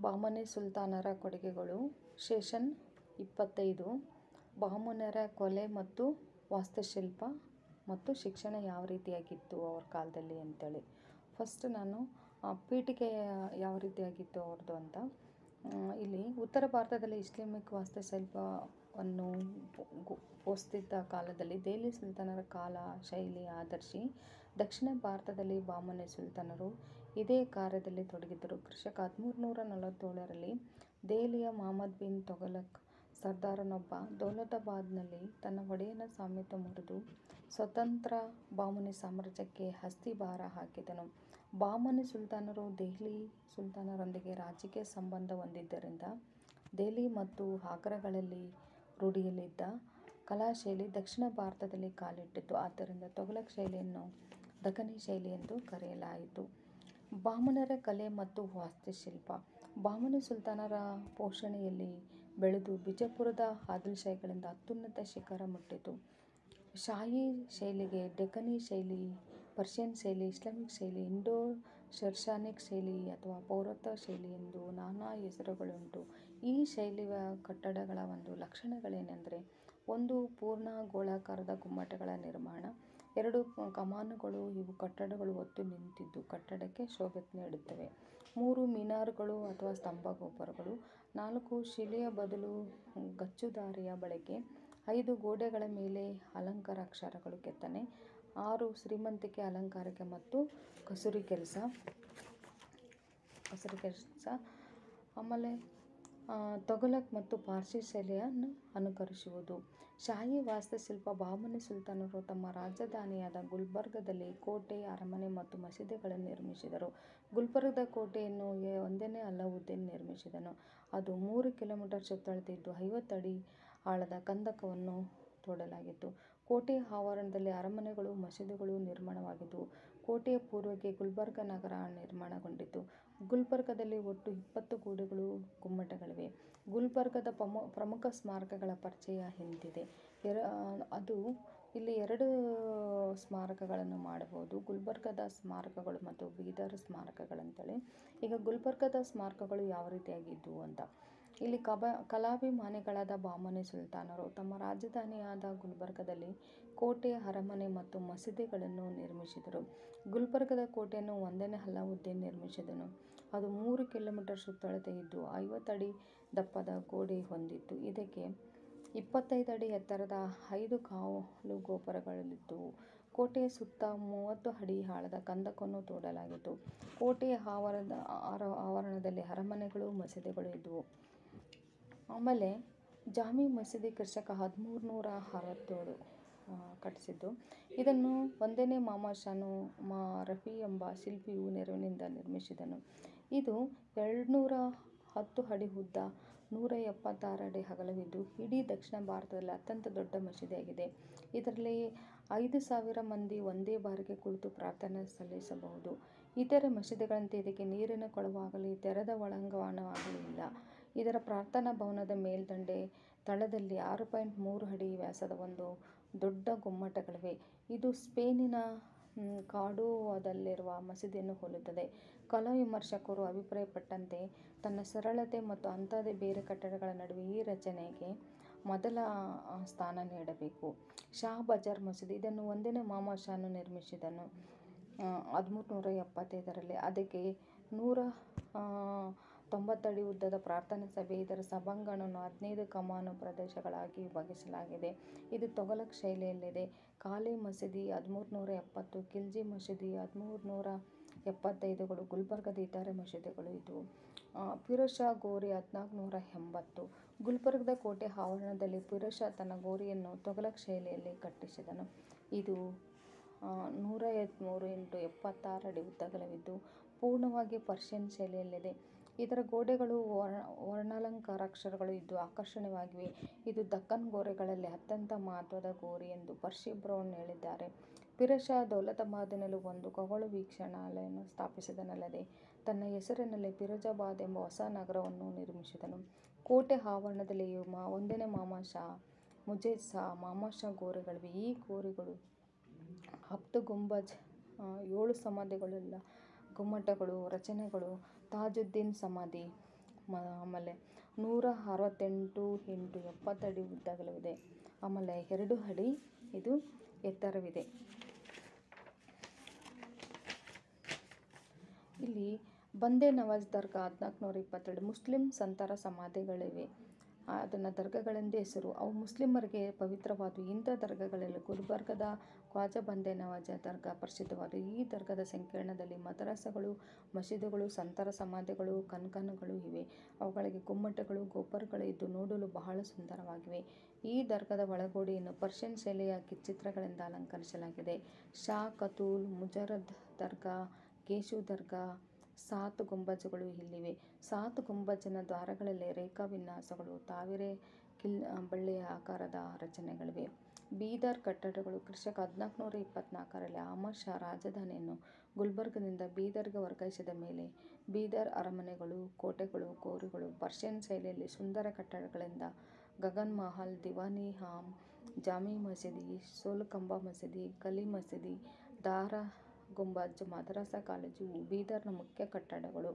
ಬಾಮನಿ ಸುಲ್ತಾನರ ಕೊಡುಗೆಗಳು ಸೆಷನ್ ಇಪ್ಪತ್ತೈದು ಬಾಮುನರ ಕೊಲೆ ಮತ್ತು ವಾಸ್ತುಶಿಲ್ಪ ಮತ್ತು ಶಿಕ್ಷಣ ಯಾವ ರೀತಿಯಾಗಿತ್ತು ಅವ್ರ ಕಾಲದಲ್ಲಿ ಅಂತೇಳಿ ಫಸ್ಟ್ ನಾನು ಪೀಠಿಕೆ ಯಾವ ರೀತಿಯಾಗಿತ್ತು ಅವ್ರದ್ದು ಅಂತ ಇಲ್ಲಿ ಉತ್ತರ ಭಾರತದಲ್ಲಿ ಇಸ್ಲಾಮಿಕ್ ವಾಸ್ತುಶಿಲ್ಪವನ್ನು ಪೋಸ್ತಿದ್ದ ಕಾಲದಲ್ಲಿ ದೆಹಲಿ ಸುಲ್ತಾನರ ಕಾಲ ಶೈಲಿ ಆದರ್ಶಿ ದಕ್ಷಿಣ ಭಾರತದಲ್ಲಿ ಬಾಮನಿ ಸುಲ್ತಾನರು ಇದೇ ಕಾರ್ಯದಲ್ಲಿ ತೊಡಗಿದ್ದರು ಕೃಷಕ ಹದಿಮೂರು ನೂರ ನಲವತ್ತೇಳರಲ್ಲಿ ದೆಹಲಿಯ ಮಹಮ್ಮದ್ ಬಿನ್ ತೊಗಲಕ್ ಸರ್ದಾರನೊಬ್ಬ ದೌಲತಾಬಾದ್ನಲ್ಲಿ ತನ್ನ ಒಡೆಯನ ಸಾಮ್ಯತೆ ಮುರಿದು ಸ್ವತಂತ್ರ ಬಾಮನಿ ಸಾಮ್ರಾಜ್ಯಕ್ಕೆ ಅಸ್ತಿಭಾರ ಹಾಕಿದನು ಬಾಮನಿ ಸುಲ್ತಾನರು ದೆಹಲಿ ಸುಲ್ತಾನರೊಂದಿಗೆ ರಾಜಕೀಯ ಸಂಬಂಧ ಹೊಂದಿದ್ದರಿಂದ ದೆಹಲಿ ಮತ್ತು ಆಗ್ರಾಗಳಲ್ಲಿ ರೂಢಿಯಲ್ಲಿದ್ದ ಕಲಾಶೈಲಿ ದಕ್ಷಿಣ ಭಾರತದಲ್ಲಿ ಕಾಲಿಟ್ಟಿತು ಆದ್ದರಿಂದ ತೊಗಲಕ್ ಶೈಲಿಯನ್ನು ದಖನಿ ಶೈಲಿ ಎಂದು ಕರೆಯಲಾಯಿತು ಬಾಮನರ ಕಲೆ ಮತ್ತು ವಾಸ್ತುಶಿಲ್ಪ ಬಾಮನಿ ಸುಲ್ತಾನರ ಪೋಷಣೆಯಲ್ಲಿ ಬೆಳೆದು ಬಿಜಾಪುರದ ಆದಿಲ್ಶಾಹಿಗಳಿಂದ ಅತ್ಯುನ್ನತ ಶಿಖರ ಮುಟ್ಟಿತು ಶಾಹಿ ಶೈಲಿಗೆ ಡೆಕ್ಕನಿ ಶೈಲಿ ಪರ್ಷಿಯನ್ ಶೈಲಿ ಇಸ್ಲಾಮಿಕ್ ಶೈಲಿ ಇಂಡೋ ಶರ್ಷಾನಿಕ್ ಶೈಲಿ ಅಥವಾ ಪೌರತ್ವ ಶೈಲಿ ಎಂದು ನಾನಾ ಹೆಸರುಗಳುಂಟು ಈ ಶೈಲಿಯ ಕಟ್ಟಡಗಳ ಒಂದು ಲಕ್ಷಣಗಳೇನೆಂದರೆ ಒಂದು ಪೂರ್ಣ ಗೋಳಾಕಾರದ ಗುಮ್ಮಟಗಳ ನಿರ್ಮಾಣ ಎರಡು ಕಮಾನುಗಳು ಇವು ಕಟ್ಟಡಗಳು ಹೊತ್ತು ನಿಂತಿದ್ದು ಕಟ್ಟಡಕ್ಕೆ ಶೋಭೆ ನೀಡುತ್ತವೆ ಮೂರು ಮಿನಾರ್ಗಳು ಅಥವಾ ಸ್ತಂಭ ಗೋಪುರಗಳು ನಾಲ್ಕು ಶಿಲೆಯ ಬದಲು ಗಚ್ಚುದಾರಿಯ ಬಳಕೆ ಐದು ಗೋಡೆಗಳ ಮೇಲೆ ಅಲಂಕಾರ ಅಕ್ಷರಗಳು ಕೆತ್ತನೆ ಆರು ಶ್ರೀಮಂತಿಕೆ ಅಲಂಕಾರಕ್ಕೆ ಮತ್ತು ಕಸೂರಿ ಕೆಲಸ ಕಸೂರಿ ಕೆಲಸ ಆಮೇಲೆ ತೊಗಲಕ್ ಮತ್ತು ಪಾರ್ಸಿ ಶೈಲಿಯನ್ನು ಅನುಕರಿಸುವುದು ಶಾಹಿ ವಾಸ್ತುಶಿಲ್ಪ ಬಾಮನಿ ಸುಲ್ತಾನರು ತಮ್ಮ ರಾಜಧಾನಿಯಾದ ಗುಲ್ಬರ್ಗದಲ್ಲಿ ಕೋಟೆ ಅರಮನೆ ಮತ್ತು ಮಸೀದಿಗಳನ್ನು ನಿರ್ಮಿಸಿದರು ಗುಲ್ಬರ್ಗದ ಕೋಟೆಯನ್ನು ಒಂದನೇ ಅಲಾವುದ್ದೀನ್ ನಿರ್ಮಿಸಿದನು ಅದು ಮೂರು ಕಿಲೋಮೀಟರ್ ಸುತ್ತಳತೆಯಿದ್ದು ಐವತ್ತು ಅಡಿ ಆಳದ ಕಂದಕವನ್ನು ತೋಡಲಾಗಿತ್ತು ಕೋಟೆಯ ಆವರಣದಲ್ಲಿ ಅರಮನೆಗಳು ಮಸೀದಿಗಳು ನಿರ್ಮಾಣವಾಗಿದ್ದವು ಕೋಟೆಯ ಪೂರ್ವಕ್ಕೆ ಗುಲ್ಬರ್ಗ ನಗರ ನಿರ್ಮಾಣಗೊಂಡಿತು ಗುಲ್ಬರ್ಗದಲ್ಲಿ ಒಟ್ಟು ಇಪ್ಪತ್ತು ಗೋಡೆಗಳು ಗುಮ್ಮಟಗಳಿವೆ ಗುಲ್ಬರ್ಗದ ಪ್ರಮು ಪ್ರಮುಖ ಸ್ಮಾರಕಗಳ ಪರಿಚಯ ಹಿಂದಿದೆ ಎರ ಅದು ಇಲ್ಲಿ ಎರಡು ಸ್ಮಾರಕಗಳನ್ನು ಮಾಡಬಹುದು ಗುಲ್ಬರ್ಗದ ಸ್ಮಾರಕಗಳು ಮತ್ತು ಬೀದರ್ ಸ್ಮಾರಕಗಳಂತೇಳಿ ಈಗ ಗುಲ್ಬರ್ಗದ ಸ್ಮಾರಕಗಳು ಯಾವ ರೀತಿಯಾಗಿದ್ದವು ಅಂತ ಇಲ್ಲಿ ಕಬ ಕಲಾಭಿಮಾನಿಗಳಾದ ಬಾಮನಿ ಸುಲ್ತಾನರು ತಮ್ಮ ರಾಜಧಾನಿಯಾದ ಗುಲ್ಬರ್ಗದಲ್ಲಿ ಕೋಟೆ ಅರಮನೆ ಮತ್ತು ಮಸೀದಿಗಳನ್ನು ನಿರ್ಮಿಸಿದರು ಗುಲ್ಬರ್ಗದ ಕೋಟೆಯನ್ನು ಒಂದನೇ ಅಲಾವುದ್ದೀನ್ ನಿರ್ಮಿಸಿದನು ಅದು ಮೂರು ಕಿಲೋಮೀಟರ್ ಸುತ್ತಳತೆ ಇದ್ದು ಐವತ್ತು ಅಡಿ ದಪ್ಪದ ಗೋಡೆ ಹೊಂದಿತ್ತು ಇದಕ್ಕೆ ಇಪ್ಪತ್ತೈದು ಅಡಿ ಎತ್ತರದ ಐದು ಕಾವಲು ಗೋಪುರಗಳಿದ್ದವು ಕೋಟೆಯ ಸುತ್ತ ಮೂವತ್ತು ಅಡಿ ಆಳದ ಕಂದಕವನ್ನು ತೋಡಲಾಗಿತ್ತು ಕೋಟೆಯ ಆವರಣದ ಆವರಣದಲ್ಲಿ ಅರಮನೆಗಳು ಮಸೀದಿಗಳು ಇದ್ದವು ಆಮೇಲೆ ಜಾಮಿ ಮಸೀದಿ ಕೃಷಕ ಹದಿಮೂರು ನೂರ ಅರವತ್ತೇಳು ಕಟ್ಟಿಸಿದ್ದು ಇದನ್ನು ಒಂದನೇ ಮಾಮಾಶಾನು ಮಾ ರಫಿ ಎಂಬ ಶಿಲ್ಪಿಯು ನೆರವಿನಿಂದ ನಿರ್ಮಿಸಿದನು ಇದು ಎರಡುನೂರ ಹತ್ತು ಅಡಿ ಉದ್ದ ನೂರ ಎಪ್ಪತ್ತಾರು ಅಡಿ ಅಗಲವಿದ್ದು ಇಡೀ ದಕ್ಷಿಣ ಭಾರತದಲ್ಲಿ ಅತ್ಯಂತ ದೊಡ್ಡ ಮಸೀದಿಯಾಗಿದೆ ಇದರಲ್ಲಿ ಐದು ಸಾವಿರ ಮಂದಿ ಒಂದೇ ಬಾರಿಗೆ ಕುಳಿತು ಪ್ರಾರ್ಥನೆ ಸಲ್ಲಿಸಬಹುದು ಇತರ ಮಸೀದಿಗಳಂತೆ ಇದಕ್ಕೆ ನೀರಿನ ಕೊಳವಾಗಲಿ ತೆರೆದ ಒಳಾಂಗಣವಾಗಲಿ ಇಲ್ಲ ಇದರ ಪ್ರಾರ್ಥನಾ ಭವನದ ಮೇಲ್ದಂಡೆ ತಳದಲ್ಲಿ ಆರು ಪಾಯಿಂಟ್ ಮೂರು ಅಡಿ ವ್ಯಾಸದ ಒಂದು ದೊಡ್ಡ ಗುಮ್ಮಟಗಳಿವೆ ಇದು ಸ್ಪೇನಿನ ಕಾರ್ಡೋವಾದಲ್ಲಿರುವ ಮಸೀದಿಯನ್ನು ಹೋಲುತ್ತದೆ ಕಲಾ ವಿಮರ್ಶಕರು ಅಭಿಪ್ರಾಯಪಟ್ಟಂತೆ ತನ್ನ ಸರಳತೆ ಮತ್ತು ಅಂಥದ್ದೇ ಬೇರೆ ಕಟ್ಟಡಗಳ ನಡುವೆ ಈ ರಚನೆಗೆ ಮೊದಲ ಸ್ಥಾನ ನೀಡಬೇಕು ಶಾ ಬಜಾರ್ ಮಸೀದಿ ಇದನ್ನು ಒಂದನೇ ಮಾಮಾ ಶಾನು ನಿರ್ಮಿಸಿದನು ಹದಿಮೂರು ನೂರ ಎಪ್ಪತ್ತೈದರಲ್ಲಿ ಅದಕ್ಕೆ ನೂರ ತೊಂಬತ್ತಡಿ ಉದ್ದದ ಪ್ರಾರ್ಥನಾ ಸಭೆ ಇದರ ಸಭಾಂಗಣವನ್ನು ಹದಿನೈದು ಕಮಾನು ಪ್ರದೇಶಗಳಾಗಿ ವಿಭಾಗಿಸಲಾಗಿದೆ ಇದು ತೊಗಲಕ್ ಶೈಲಿಯಲ್ಲಿದೆ ಕಾಲಿ ಮಸೀದಿ ಹದಿಮೂರು ನೂರ ಎಪ್ಪತ್ತು ಖಿಲ್ಜಿ ಮಸೀದಿ ಹದಿಮೂರು ನೂರ ಎಪ್ಪತ್ತೈದುಗಳು ಗುಲ್ಬರ್ಗದ ಇತರೆ ಮಸೀದಿಗಳು ಇದ್ದವು ಫಿರೋಜ್ ಶಾ ಗೋರಿ ಹದಿನಾಲ್ಕು ನೂರ ಎಂಬತ್ತು ಗುಲ್ಬರ್ಗದ ಕೋಟೆ ಆವರಣದಲ್ಲಿ ಫಿರೋಜ್ ಶಾ ತನ್ನ ಗೋರಿಯನ್ನು ತೊಗಲಕ್ ಶೈಲಿಯಲ್ಲಿ ಕಟ್ಟಿಸಿದನು ಇದು ನೂರ ಎತ್ತ್ಮೂರು ಇಂಟು ಎಪ್ಪತ್ತಾರು ಅಡಿ ಉದ್ದಗಲವಿದ್ದು ಪೂರ್ಣವಾಗಿ ಪರ್ಷಿಯನ್ ಶೈಲಿಯಲ್ಲಿದೆ ಇದರ ಗೋಡೆಗಳು ವರ್ಣ ವರ್ಣಾಲಂಕಾರಾಕ್ಷರಗಳು ಇದ್ದು ಆಕರ್ಷಣೀಯವಾಗಿವೆ ಇದು ದಕ್ಕನ್ ಗೋರೆಗಳಲ್ಲಿ ಅತ್ಯಂತ ಮಹತ್ವದ ಗೋರಿ ಎಂದು ಪರ್ಷಿ ಬ್ರೌನ್ ಹೇಳಿದ್ದಾರೆ ಫಿರೋಜ್ ಶಾ ದೌಲತಾಬಾದಿನಲ್ಲಿ ಒಂದು ಖಗೋಳ ವೀಕ್ಷಣಾಲಯವನ್ನು ಸ್ಥಾಪಿಸಿದನಲ್ಲದೆ ತನ್ನ ಹೆಸರಿನಲ್ಲಿ ಫಿರೋಜಾಬಾದ್ ಎಂಬ ಹೊಸ ನಗರವನ್ನು ನಿರ್ಮಿಸಿದನು ಕೋಟೆ ಆವರಣದಲ್ಲಿ ಮಾ ಒಂದನೇ ಮಾಮಾ ಶಾ ಮುಜೇದ್ ಶಾ ಮಾಮಾ ಶಾ ಗೋರಿಗಳಿವೆ ಈ ಗೋರಿಗಳು ಹಫ್ತ್ ಗುಂಬಜ್ ಏಳು ಸಮಾಧಿಗಳುಳ್ಳ ಗುಮ್ಮಟಗಳು ರಚನೆಗಳು ತಾಜುದ್ದೀನ್ ಸಮಾಧಿ ಮ ಆಮೇಲೆ ನೂರ ಅರವತ್ತೆಂಟು ಇಂಟು ಎಪ್ಪತ್ತಡಿ ಉದ್ದಗಲವಿದೆ ಆಮೇಲೆ ಎರಡು ಅಡಿ ಇದು ಎತ್ತರವಿದೆ ಇಲ್ಲಿ ಬಂದೇ ನವಾಜ್ ದರ್ಗಾ ಹದಿನಾಲ್ಕುನೂರ ಇಪ್ಪತ್ತೆರಡು ಮುಸ್ಲಿಂ ಸಂತರ ಸಮಾಧಿಗಳಿವೆ ಅದನ್ನು ದರ್ಗಾಗಳೆಂದೇ ಹೆಸರು ಅವು ಮುಸ್ಲಿಮರಿಗೆ ಪವಿತ್ರವಾದವು ಇಂಥ ದರ್ಗಾಗಳಲ್ಲಿ ಗುಲ್ಬರ್ಗದ ಖ್ವಾಜಾ ಬಂದೇ ನವಾಜ ದರ್ಗಾ ಪ್ರಸಿದ್ಧವಾದವು ಈ ದರ್ಗಾದ ಸಂಕೀರ್ಣದಲ್ಲಿ ಮದರಸಗಳು ಮಸೀದಿಗಳು ಸಂತರ ಸಮಾಧಿಗಳು ಕನ್ಕನ್ಗಳು ಇವೆ ಅವುಗಳಿಗೆ ಗುಮ್ಮಟಗಳು ಗೋಪುರಗಳು ಇದ್ದು ನೋಡಲು ಬಹಳ ಸುಂದರವಾಗಿವೆ ಈ ದರ್ಗಾದ ಒಳಗೋಡೆಯನ್ನು ಪರ್ಷಿಯನ್ ಶೈಲಿಯ ಚಿತ್ರಗಳಿಂದ ಅಲಂಕರಿಸಲಾಗಿದೆ ಶಾ ಕತೂಲ್ ಮುಜರದ್ ದರ್ಗಾ ಕೇಶು ದರ್ಗಾ ಸಾತ್ ಗುಂಬಜುಗಳು ಇಲ್ಲಿವೆ ಸಾತ್ ಗುಂಬಜ್ಜಿನ ದ್ವಾರಗಳಲ್ಲಿ ರೇಖಾ ವಿನ್ಯಾಸಗಳು ತಾವಿರೆ ಕಿಲ್ ಬಳ್ಳಿಯ ಆಕಾರದ ರಚನೆಗಳಿವೆ ಬೀದರ್ ಕಟ್ಟಡಗಳು ಕ್ರಿಶಕ ಹದಿನಾಲ್ಕುನೂರ ಇಪ್ಪತ್ತ್ನಾಲ್ಕರಲ್ಲಿ ಅಹಮದ್ ಶಾ ರಾಜಧಾನಿಯನ್ನು ಗುಲ್ಬರ್ಗದಿಂದ ಬೀದರ್ಗೆ ವರ್ಗಾಯಿಸಿದ ಮೇಲೆ ಬೀದರ್ ಅರಮನೆಗಳು ಕೋಟೆಗಳು ಗೋರಿಗಳು ಪರ್ಷಿಯನ್ ಶೈಲಿಯಲ್ಲಿ ಸುಂದರ ಕಟ್ಟಡಗಳಿಂದ ಗಗನ್ ಮಹಲ್ ದಿವಾನಿ ಹಾಮ್ ಜಾಮಿ ಮಸೀದಿ ಸೋಲುಕಂಬ ಮಸೀದಿ ಕಲಿ ಮಸೀದಿ ದಾರಾ ಗುಂಬಜ್ ಮದರಸಾ ಕಾಲೇಜು ಬೀದರ್ನ ಮುಖ್ಯ ಕಟ್ಟಡಗಳು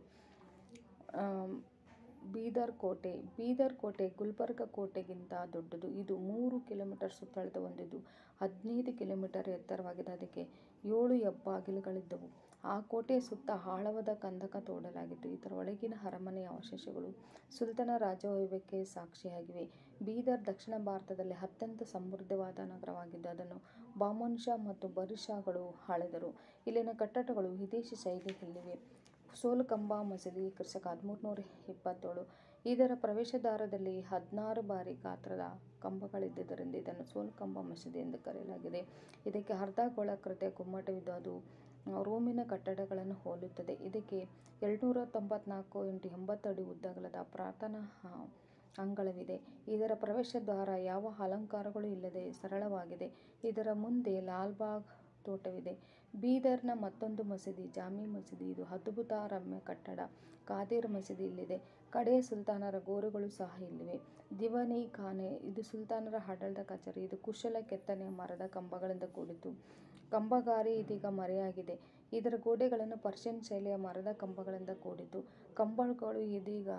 ಬೀದರ್ ಕೋಟೆ ಬೀದರ್ ಕೋಟೆ ಗುಲ್ಬರ್ಗ ಕೋಟೆಗಿಂತ ದೊಡ್ಡದು ಇದು ಮೂರು ಕಿಲೋಮೀಟರ್ ಸುತ್ತಳತೆ ಹೊಂದಿದ್ದು ಹದಿನೈದು ಕಿಲೋಮೀಟರ್ ಎತ್ತರವಾಗಿದೆ ಅದಕ್ಕೆ ಏಳು ಹೆಬ್ಬಾಗಿಲುಗಳಿದ್ದವು ಆ ಕೋಟೆಯ ಸುತ್ತ ಆಳವಾದ ಕಂದಕ ತೋಡಲಾಗಿತ್ತು ಇದರ ಒಳಗಿನ ಅರಮನೆಯ ಅವಶೇಷಗಳು ಸುಲ್ತಾನ ರಾಜವೈಭವಕ್ಕೆ ಸಾಕ್ಷಿಯಾಗಿವೆ ಬೀದರ್ ದಕ್ಷಿಣ ಭಾರತದಲ್ಲಿ ಅತ್ಯಂತ ಸಮೃದ್ಧವಾದ ನಗರವಾಗಿದ್ದು ಅದನ್ನು ಬಾಮನ್ ಶಾ ಮತ್ತು ಬರಿ ಶಾಗಳು ಆಳಿದರು ಇಲ್ಲಿನ ಕಟ್ಟಡಗಳು ವಿದೇಶಿ ಶೈಲಿಯಲ್ಲಿವೆ ಸೋಲುಕಂಬ ಮಸೀದಿ ಕ್ರಿಶಕ ಹದಿಮೂರುನೂರ ಇಪ್ಪತ್ತೇಳು ಇದರ ಪ್ರವೇಶದ್ವಾರದಲ್ಲಿ ಹದಿನಾರು ಬಾರಿ ಗಾತ್ರದ ಕಂಬಗಳಿದ್ದುದರಿಂದ ಇದನ್ನು ಸೋಲುಕಂಬ ಮಸೀದಿ ಎಂದು ಕರೆಯಲಾಗಿದೆ ಇದಕ್ಕೆ ಅರ್ಧ ಗೋಳಾಕೃತಿಯ ಗುಮ್ಮಟವಿದ್ದು ಅದು ರೋಮಿನ ಕಟ್ಟಡಗಳನ್ನು ಹೋಲುತ್ತದೆ ಇದಕ್ಕೆ ಎರಡುನೂರ ತೊಂಬತ್ನಾಲ್ಕು ಇಂಟು ಎಂಬತ್ತು ಅಡಿ ಉದ್ದಗಲದ ಪ್ರಾರ್ಥನಾ ಅಂಗಳವಿದೆ ಇದರ ಪ್ರವೇಶದ್ವಾರ ಯಾವ ಅಲಂಕಾರಗಳೂ ಇಲ್ಲದೆ ಸರಳವಾಗಿದೆ ಇದರ ಮುಂದೆ ಲಾಲ್ಬಾಗ್ ತೋಟವಿದೆ ಬೀದರ್ನ ಮತ್ತೊಂದು ಮಸೀದಿ ಜಾಮಿ ಮಸೀದಿ ಇದು ಅದ್ಭುತ ರಮ್ಯ ಕಟ್ಟಡ ಕಾದಿರ್ ಮಸೀದಿ ಇಲ್ಲಿದೆ ಕಡೆಯ ಸುಲ್ತಾನರ ಗೋರುಗಳು ಸಹ ಇಲ್ಲಿವೆ ದಿವಾನಿ ಖಾನೆ ಇದು ಸುಲ್ತಾನರ ಆಡಳಿತ ಕಚೇರಿ ಇದು ಕುಶಲ ಕೆತ್ತನೆಯ ಮರದ ಕಂಬಗಳಿಂದ ಕೂಡಿತ್ತು ಕಂಬಗಾರಿ ಇದೀಗ ಮರೆಯಾಗಿದೆ ಇದರ ಗೋಡೆಗಳನ್ನು ಪರ್ಷಿಯನ್ ಶೈಲಿಯ ಮರದ ಕಂಬಗಳಿಂದ ಕೂಡಿತ್ತು ಕಂಬಗಳು ಇದೀಗ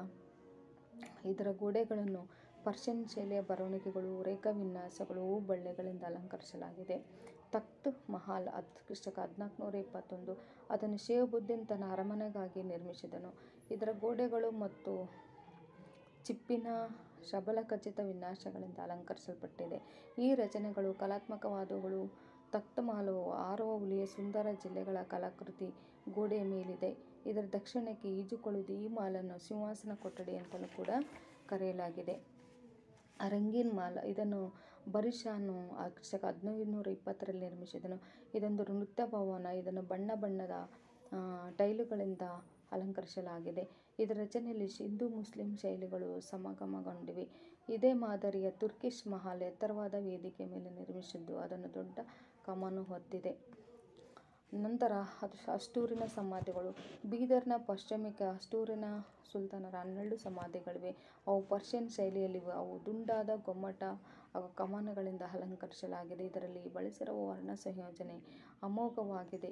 ಇದರ ಗೋಡೆಗಳನ್ನು ಪರ್ಷಿಯನ್ ಶೈಲಿಯ ಬರವಣಿಗೆಗಳು ರೇಖಾ ವಿನ್ಯಾಸಗಳು ಹೂ ಬಳ್ಳಿಗಳಿಂದ ಅಲಂಕರಿಸಲಾಗಿದೆ ತಖ್ತ್ ಮಹಲ್ ಹದ್ ಕ್ರಿಸ್ತಕ ಹದಿನಾಲ್ಕುನೂರ ಇಪ್ಪತ್ತೊಂದು ಅದನ್ನು ಶೇಖುಬುದ್ದೀನ್ ತನ್ನ ಅರಮನೆಗಾಗಿ ನಿರ್ಮಿಸಿದನು ಇದರ ಗೋಡೆಗಳು ಮತ್ತು ಚಿಪ್ಪಿನ ಶಬಲಖಚಿತ ವಿನ್ಯಾಸಗಳಿಂದ ಅಲಂಕರಿಸಲ್ಪಟ್ಟಿದೆ ಈ ರಚನೆಗಳು ಕಲಾತ್ಮಕವಾದವುಗಳು ತಖ್ತ್ ಮಹಲವು ಹಾರುವ ಹುಲಿಯ ಸುಂದರ ಜಿಲೆಗಳ ಕಲಾಕೃತಿ ಗೋಡೆಯ ಮೇಲಿದೆ ಇದರ ದಕ್ಷಿಣಕ್ಕೆ ಈಜುಕೊಳವಿದೆ ಈ ಮಹಲನ್ನು ಸಿಂಹಾಸನ ಕೊಠಡಿ ಅಂತಲೂ ಕೂಡ ಕರೆಯಲಾಗಿದೆ ರಂಗೀನ್ ಮಹಲ್ ಇದನ್ನು ಬರಿ ಶಾನು ಕ್ರಿಸ್ತಕ ಹದಿನೈದುನೂರ ಇಪ್ಪತ್ತರಲ್ಲಿ ನಿರ್ಮಿಸಿದನು ಇದೊಂದು ನೃತ್ಯ ಭವನ ಇದನ್ನು ಬಣ್ಣ ಬಣ್ಣದ ಟೈಲುಗಳಿಂದ ಅಲಂಕರಿಸಲಾಗಿದೆ ಇದರ ರಚನೆಯಲ್ಲಿ ಹಿಂದೂ ಮುಸ್ಲಿಂ ಶೈಲಿಗಳು ಸಮಾಗಮಗೊಂಡಿವೆ ಇದೇ ಮಾದರಿಯ ತುರ್ಕಿಶ್ ಮಹಲ್ ಎತ್ತರವಾದ ವೇದಿಕೆಯ ಮೇಲೆ ನಿರ್ಮಿಸಿದ್ದು ಅದನ್ನು ದೊಡ್ಡ ಕಮಾನು ಹೊಂದಿದೆ ನಂತರ ಅಷ್ಟೂರಿನ ಸಮಾಧಿಗಳು ಬೀದರ್ನ ಪಶ್ಚಿಮಕ್ಕೆ ಅಷ್ಟೂರಿನ ಸುಲ್ತಾನರ ಹನ್ನೆರಡು ಸಮಾಧಿಗಳಿವೆ ಅವು ಪರ್ಷಿಯನ್ ಶೈಲಿಯಲ್ಲಿವೆ ಅವು ದುಂಡಾದ ಗೊಮ್ಮಟ ಹಾಗೂ ಕಮಾನುಗಳಿಂದ ಅಲಂಕರಿಸಲಾಗಿದೆ ಇದರಲ್ಲಿ ಬಳಸಿರುವ ವರ್ಣ ಸಂಯೋಜನೆ ಅಮೋಘವಾಗಿದೆ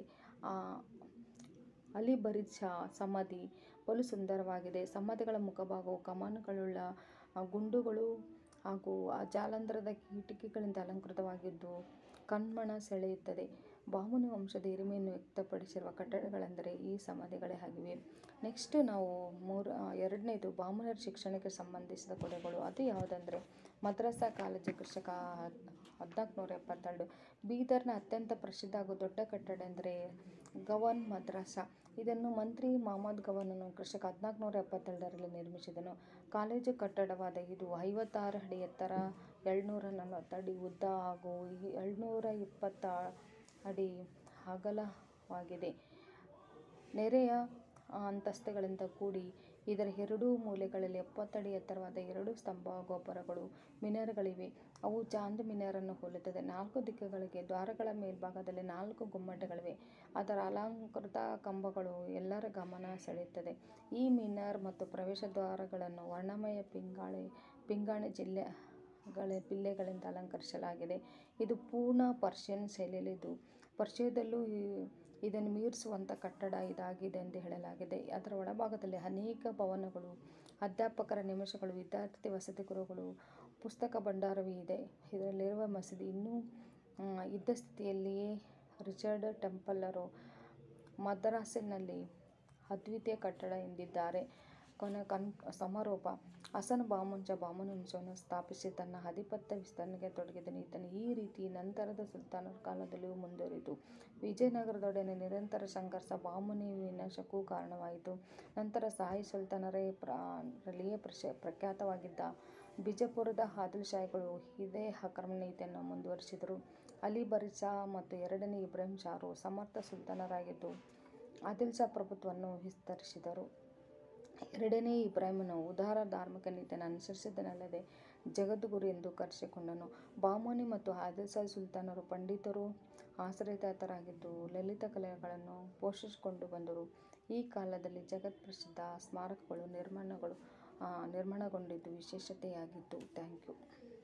ಅಲಿ ಬರೀದ್ ಶಾ ಸಮಾಧಿ ಬಲು ಸುಂದರವಾಗಿದೆ ಸಮಾಧಿಗಳ ಮುಖಭಾಗವು ಕಮಾನುಗಳುಳ್ಳ ಗುಂಡುಗಳು ಹಾಗೂ ಜಾಲಂಧರದ ಕಿಟಕಿಗಳಿಂದ ಅಲಂಕೃತವಾಗಿದ್ದು ಕಣ್ಮನ ಸೆಳೆಯುತ್ತದೆ ಬಾಮುನಿ ವಂಶದ ಹಿರಿಮೆಯನ್ನು ವ್ಯಕ್ತಪಡಿಸಿರುವ ಕಟ್ಟಡಗಳೆಂದರೆ ಈ ಸಮಾಧಿಗಳೇ ಆಗಿವೆ ನೆಕ್ಸ್ಟ್ ನಾವು ಮೂರು ಎರಡನೇದು ಬಾಮುನರ ಶಿಕ್ಷಣಕ್ಕೆ ಸಂಬಂಧಿಸಿದ ಕೊಡೆಗಳು ಅದು ಯಾವುದಂದರೆ ಮದ್ರಸಾ ಕಾಲೇಜು ಕ್ರಿಸ್ತಕ ಹದಿನಾಲ್ಕುನೂರ ಎಪ್ಪತ್ತೆರಡು ಬೀದರ್ನ ಅತ್ಯಂತ ಪ್ರಸಿದ್ಧ ಹಾಗೂ ದೊಡ್ಡ ಕಟ್ಟಡ ಎಂದರೆ ಗವನ್ ಮದ್ರಸಾ ಇದನ್ನು ಮಂತ್ರಿ ಮಹಮ್ಮದ್ ಗವನನು ಕ್ರಿಸ್ತಕ ಹದಿನಾಲ್ಕುನೂರ ಎಪ್ಪತ್ತೆರಡರಲ್ಲಿ ನಿರ್ಮಿಸಿದನು ಕಾಲೇಜು ಕಟ್ಟಡವಾದ ಇದು ಐವತ್ತಾರು ಅಡಿ ಎತ್ತರ ಏಳ್ನೂರ ನಲವತ್ತು ಅಡಿ ಉದ್ದ ಹಾಗೂ ಏಳ್ನೂರ ಇಪ್ಪತ್ತು ಅಡಿ ಅಗಲವಾಗಿದೆ ನೆರೆಯ ಅಂತಸ್ತುಗಳಿಂದ ಕೂಡಿ ಇದರ ಎರಡೂ ಮೂಲೆಗಳಲ್ಲಿ ಎಪ್ಪತ್ತಡಿ ಎತ್ತರವಾದ ಎರಡು ಸ್ತಂಭ ಗೋಪುರಗಳು ಮಿನಾರ್ಗಳಿವೆ ಅವು ಚಾಂದ್ ಮಿನಾರನ್ನು ಹೋಲುತ್ತದೆ ನಾಲ್ಕು ದಿಕ್ಕುಗಳಿಗೆ ದ್ವಾರಗಳ ಮೇಲ್ಭಾಗದಲ್ಲಿ ನಾಲ್ಕು ಗುಮ್ಮಟಗಳಿವೆ ಅದರ ಅಲಂಕೃತ ಕಂಬಗಳು ಎಲ್ಲರ ಗಮನ ಸೆಳೆಯುತ್ತದೆ ಈ ಮಿನಾರ್ ಮತ್ತು ಪ್ರವೇಶದ್ವಾರಗಳನ್ನು ವರ್ಣಮಯ ಪಿಂಗಾಣಿ ಪಿಂಗಾಣಿ ಜಿಲ್ಲೆಗಳ ಪಿಲ್ಲೆಗಳಿಂದ ಅಲಂಕರಿಸಲಾಗಿದೆ ಇದು ಪೂರ್ಣ ಪರ್ಷಿಯನ್ ಶೈಲಿಯಲ್ಲಿದ್ದು ಪರ್ಷಿಯಾದಲ್ಲೂ ಇದನ್ನು ಮೀರಿಸುವಂಥ ಕಟ್ಟಡ ಇದಾಗಿದೆ ಎಂದು ಹೇಳಲಾಗಿದೆ ಅದರ ಒಳಭಾಗದಲ್ಲಿ ಅನೇಕ ಭವನಗಳು ಅಧ್ಯಾಪಕರ ನಿವಾಸಗಳು ವಿದ್ಯಾರ್ಥಿ ವಸತಿ ಗೃಹಗಳು ಪುಸ್ತಕ ಭಂಡಾರವೂ ಇದೆ ಇದರಲ್ಲಿರುವ ಮಸೀದಿ ಇನ್ನೂ ಇದ್ದ ಸ್ಥಿತಿಯಲ್ಲಿಯೇ ರಿಚರ್ಡ್ ಟೆಂಪಲರು ಮದ್ರಾಸಿನಲ್ಲಿ ಅದ್ವಿತೀಯ ಕಟ್ಟಡ ಎಂದಿದ್ದಾರೆ ಕೊನೆ ಕನ್ ಸಮಾರೋಪ ಹಸನ್ ಬಾಮುಂಜ ಬಾಮನುಂಜವನ್ನು ಸ್ಥಾಪಿಸಿ ತನ್ನ ಆಧಿಪತ್ಯ ವಿಸ್ತರಣೆಗೆ ತೊಡಗಿದನು ಈತನ ಈ ರೀತಿ ನಂತರದ ಸುಲ್ತಾನರ ಕಾಲದಲ್ಲಿಯೂ ಮುಂದುವರಿಯಿತು ವಿಜಯನಗರದೊಡನೆ ನಿರಂತರ ಸಂಘರ್ಷ ಬಾಮುನಿ ವಿನಾಶಕ್ಕೂ ಕಾರಣವಾಯಿತು ನಂತರ ಶಾಹಿ ಸುಲ್ತಾನರೇ ರಲ್ಲಿಯೇ ಪ್ರಶ ಪ್ರಖ್ಯಾತವಾಗಿದ್ದ ಬಿಜಾಪುರದ ಆದಿಲ್ ಶಾಹಿಗಳು ಇದೇ ಆಕ್ರಮಣ ನೀತಿಯನ್ನು ಮುಂದುವರಿಸಿದರು ಅಲಿ ಬರ್ರಿ ಶಾ ಮತ್ತು ಎರಡನೇ ಇಬ್ರಾಹಿಂ ಶಾರು ಸಮರ್ಥ ಸುಲ್ತಾನರಾಗಿದ್ದು ಆದಿಲ್ ಶಾ ಪ್ರಭುತ್ವವನ್ನು ವಿಸ್ತರಿಸಿದರು ಎರಡನೇ ಇಬ್ರಾಹಿಮನು ಉದಾರ ಧಾರ್ಮಿಕ ನೀತಿಯನ್ನು ಅನುಸರಿಸಿದನಲ್ಲದೆ ಜಗದ್ಗುರು ಎಂದು ಕರೆಸಿಕೊಂಡನು ಬಾಮುನಿ ಮತ್ತು ಆದಿಲ್ ಶಾ ಸುಲ್ತಾನರು ಪಂಡಿತರು ಆಶ್ರಯದಾತರಾಗಿದ್ದು ಲಲಿತ ಕಲೆಗಳನ್ನು ಪೋಷಿಸಿಕೊಂಡು ಬಂದರು ಈ ಕಾಲದಲ್ಲಿ ಜಗತ್ಪ್ರಸಿದ್ಧ ಸ್ಮಾರಕಗಳು ನಿರ್ಮಾಣಗಳು ನಿರ್ಮಾಣಗೊಂಡಿದ್ದು ವಿಶೇಷತೆಯಾಗಿತ್ತು ಥ್ಯಾಂಕ್ ಯು